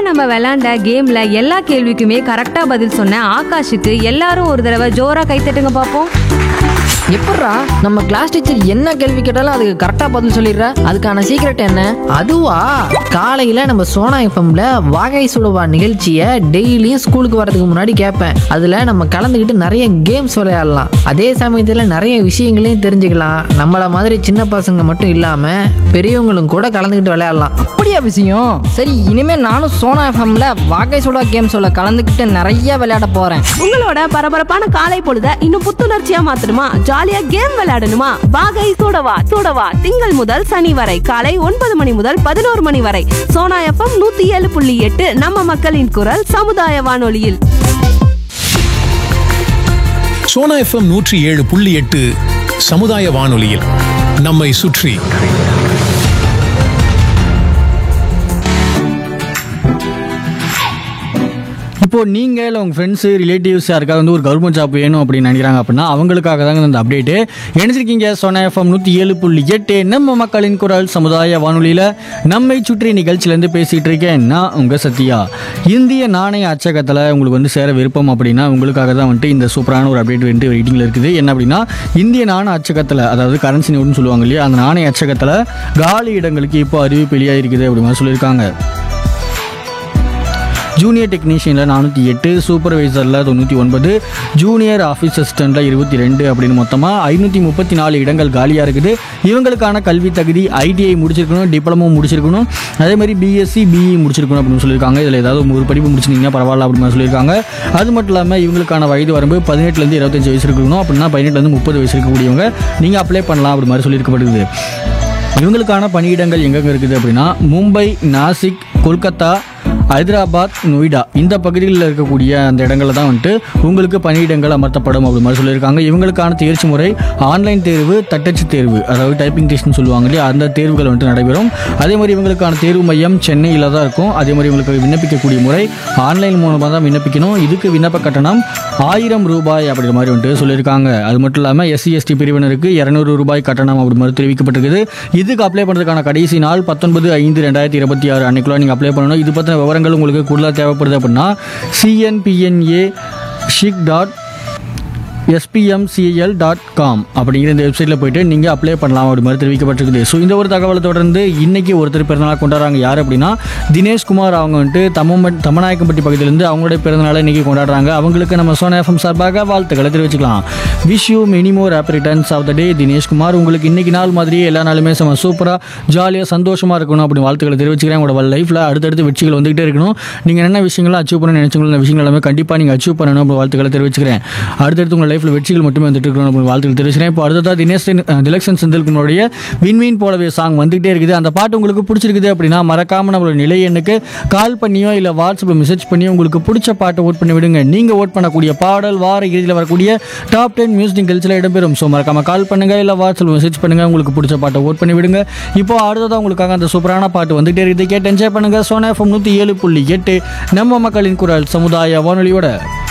நம்ம விளையாண்ட கேம்ல எல்லா கேள்விக்குமே கரெக்டா பதில் சொன்ன ஆகாஷுக்கு எல்லாரும் ஒரு தடவை ஜோரா கைத்தட்டுங்க பார்ப்போம் எப்பட்றா நம்ம கிளாஸ் டீச்சர் என்ன கேள்வி கேட்டாலும் அதுக்கு கரெக்டாக பதில் சொல்லிடுற அதுக்கான சீக்ரெட் என்ன அதுவா காலையில நம்ம சோனா எஃப்எம்ல வாகை சுடுவா நிகழ்ச்சியை டெய்லியும் ஸ்கூலுக்கு வரதுக்கு முன்னாடி கேட்பேன் அதுல நம்ம கலந்துக்கிட்டு நிறைய கேம்ஸ் விளையாடலாம் அதே சமயத்துல நிறைய விஷயங்களையும் தெரிஞ்சுக்கலாம் நம்மள மாதிரி சின்ன பசங்க மட்டும் இல்லாம பெரியவங்களும் கூட கலந்துக்கிட்டு விளையாடலாம் அப்படியா விஷயம் சரி இனிமே நானும் சோனா எஃப்எம்ல வாகை சுடா கேம்ஸோட கலந்துக்கிட்டு நிறைய விளையாட போறேன் உங்களோட பரபரப்பான காலை பொழுத இன்னும் புத்துணர்ச்சியா மாத்தணுமா ஜாலியா கேம் விளையாடணுமா வாகை சூடவா சூடவா திங்கள் முதல் சனி வரை காலை ஒன்பது மணி முதல் பதினோரு மணி வரை சோனா எஃப்எம் நூத்தி ஏழு புள்ளி எட்டு நம்ம மக்களின் குரல் சமுதாய வானொலியில் சோனா எஃப்எம் நூற்றி ஏழு புள்ளி எட்டு சமுதாய வானொலியில் நம்மை சுற்றி இப்போ நீங்கள் இல்லை உங்கள் ஃப்ரெண்ட்ஸு ரிலேட்டிவ்ஸ் யாருக்காவது வந்து ஒரு கவர்மெண்ட் ஜாப் வேணும் அப்படின்னு நினைக்கிறாங்க அப்படின்னா அவங்களுக்காக தாங்க இந்த அப்டேட்டு நினைச்சிருக்கீங்க சொன்ன எஃப்எம் நூற்றி ஏழு புள்ளி எட்டு நம்ம மக்களின் குரல் சமுதாய வானொலியில் நம்மை சுற்றி நிகழ்ச்சியிலேருந்து பேசிகிட்டு இருக்கேன் நான் உங்கள் சத்யா இந்திய நாணய அச்சகத்தில் உங்களுக்கு வந்து சேர விருப்பம் அப்படின்னா உங்களுக்காக தான் வந்துட்டு இந்த சூப்பரான ஒரு அப்டேட் வந்துட்டு வெயிட்டிங்கில் இருக்குது என்ன அப்படின்னா இந்திய நாணய அச்சகத்தில் அதாவது கரன்சி நோட்னு சொல்லுவாங்க இல்லையா அந்த நாணய அச்சகத்தில் காலி இடங்களுக்கு இப்போ அறிவிப்பு வெளியாகிருக்குது அப்படி மாதிரி சொல்லியிருக்காங்க ஜூனியர் டெக்னீஷியனில் நானூற்றி எட்டு சூப்பர்வைசரில் தொண்ணூற்றி ஒன்பது ஜூனியர் ஆஃபீஸ் அசிஸ்டண்ட்டில் இருபத்தி ரெண்டு அப்படின்னு மொத்தமாக ஐநூற்றி முப்பத்தி நாலு இடங்கள் காலியாக இருக்குது இவங்களுக்கான கல்வி தகுதி ஐடிஐ முடிச்சிருக்கணும் டிப்ளமோ முடிச்சிருக்கணும் அதே மாதிரி பிஎஸ்சி பிஇ முடிச்சிருக்கணும் அப்படின்னு சொல்லியிருக்காங்க இதில் ஏதாவது ஒரு படிப்பு முடிச்சிருந்தீங்கன்னா பரவாயில்ல அப்படின்னு மாதிரி சொல்லியிருக்காங்க அது மட்டும் இல்லாமல் இவங்களுக்கான வயது வரம்பு பதினெட்டுலேருந்து இருபத்தஞ்சு வயசு இருக்கணும் அப்படின்னா பதினெட்டுலேருந்து முப்பது வயசு இருக்கக்கூடியவங்க நீங்கள் அப்ளை பண்ணலாம் அப்படி மாதிரி சொல்லியிருக்கப்படுது இவங்களுக்கான பணியிடங்கள் எங்கெங்க இருக்குது அப்படின்னா மும்பை நாசிக் கொல்கத்தா ஹைதராபாத் நொய்டா இந்த பகுதிகளில் இருக்கக்கூடிய அந்த இடங்களில் தான் வந்துட்டு உங்களுக்கு பணியிடங்கள் அமர்த்தப்படும் அப்படி மாதிரி சொல்லியிருக்காங்க இவங்களுக்கான தேர்ச்சி முறை ஆன்லைன் தேர்வு தட்டச்சு தேர்வு அதாவது டைப்பிங் டெஸ்ட்னு சொல்லுவாங்க இல்லையா அந்த தேர்வுகள் வந்துட்டு நடைபெறும் அதே மாதிரி இவங்களுக்கான தேர்வு மையம் சென்னையில் தான் இருக்கும் அதே மாதிரி இவங்களுக்கு விண்ணப்பிக்கக்கூடிய முறை ஆன்லைன் மூலமாக தான் விண்ணப்பிக்கணும் இதுக்கு விண்ணப்ப கட்டணம் ஆயிரம் ரூபாய் அப்படிங்கிற மாதிரி வந்துட்டு சொல்லியிருக்காங்க அது மட்டும் இல்லாமல் எஸ்சி எஸ்டி பிரிவினருக்கு இரநூறு ரூபாய் கட்டணம் அப்படி மாதிரி தெரிவிக்கப்பட்டிருக்குது இதுக்கு அப்ளை பண்ணுறதுக்கான கடைசி நாள் பத்தொன்பது ஐந்து ரெண்டாயிரத்தி இருபத்தி ஆறு அன்னைக்குள்ள நீங்கள் அப்ளை பண்ணணும் இது பற்றின விவரங்கள் உங்களுக்கு கூடுதலாக தேவைப்படுது அப்படின்னா சிஎன்பிஎன்ஏ ஷிக் டாட் எஸ்பிஎம்சிஎல் டாட் காம் அப்படிங்கிற இந்த வெப்சைட்டில் போயிட்டு நீங்கள் அப்ளை பண்ணலாம் அப்படி மாதிரி தெரிவிக்கப்பட்டிருக்குது ஸோ இந்த ஒரு தகவலை தொடர்ந்து இன்னைக்கு ஒருத்தர் பிறந்தநாள் கொண்டாடுறாங்க யார் அப்படின்னா தினேஷ்குமார் அவங்க வந்துட்டு தம்மன் தமநாயக்கம்பட்டி பகுதியிலேருந்து அவங்களுடைய பிறந்தநாளை இன்னைக்கு கொண்டாடுறாங்க அவங்களுக்கு நம்ம சோனா எஃப்எம் சார்பாக வாழ்த்துக்களை தெரிவிச்சுக்கலாம் wish you many more happy returns of the day Dineshkumar உங்களுக்கு இன்னைக்கு நாள் மாதிரியே எல்லா நாளுமே செம்ம சூப்பராக ஜாலியாக சந்தோஷமாக இருக்கணும் அப்படின்னு வாழ்த்துக்களை தெரிவிச்சுக்கிறேன் உங்களோட லைஃப்பில் அடுத்தடுத்து வெற்றிகள் வந்துகிட்டே இருக்கணும் நீங்கள் என்ன விஷயங்களை அச்சீவ் பண்ண நினைச்சீங்களோ அந்த விஷயங்கள் எல்லாமே கண்டிப்பாக நீங்கள் அச்சீவ் பண்ணணும் அப்படின்னு வாழ்த்துக்களை தெரிவிச்சுக்கிறேன் அடுத்தடுத்து உங்கள் லைஃப்பில் வெற்றிகள் மட்டுமே வந்துட்டு இருக்கணும் அப்படின்னு வாழ்த்துக்கள் தெரிவிச்சுக்கிறேன் இப்போ அடுத்ததாக தினேஷ் திலக்ஷன் செந்தில்குமாரோடைய விண்மீன் போலவே சாங் வந்துகிட்டே இருக்குது அந்த பாட்டு உங்களுக்கு பிடிச்சிருக்குது அப்படின்னா மறக்காமல் நம்மளோட நிலை எண்ணுக்கு கால் பண்ணியோ இல்லை வாட்ஸ்அப்பில் மெசேஜ் பண்ணியோ உங்களுக்கு பிடிச்ச பாட்டை ஓட் பண்ணி விடுங்க நீங்கள் ஓட் பண்ணக்கூடிய பாடல் வார இறுதியில் வரக்கூடிய டாப் டென் மியூசிக் நிகழ்ச்சியில் இடம்பெறும் ஸோ மறக்காம கால் பண்ணுங்க இல்லை வாட்ஸ்அப்பில் மெசேஜ் பண்ணுங்க உங்களுக்கு பிடிச்ச பாட்டை ஓட் பண்ணி விடுங்க இப்போ அடுத்ததாக உங்களுக்காக அந்த சூப்பரான பாட்டு வந்துகிட்டே இருக்குது கேட்டு என்ஜாய் பண்ணுங்க சோனா எஃப்எம் நூற்றி ஏழு புள்ளி எட்டு நம்ம மக்களின் குரல் சமுதாய வானொலியோட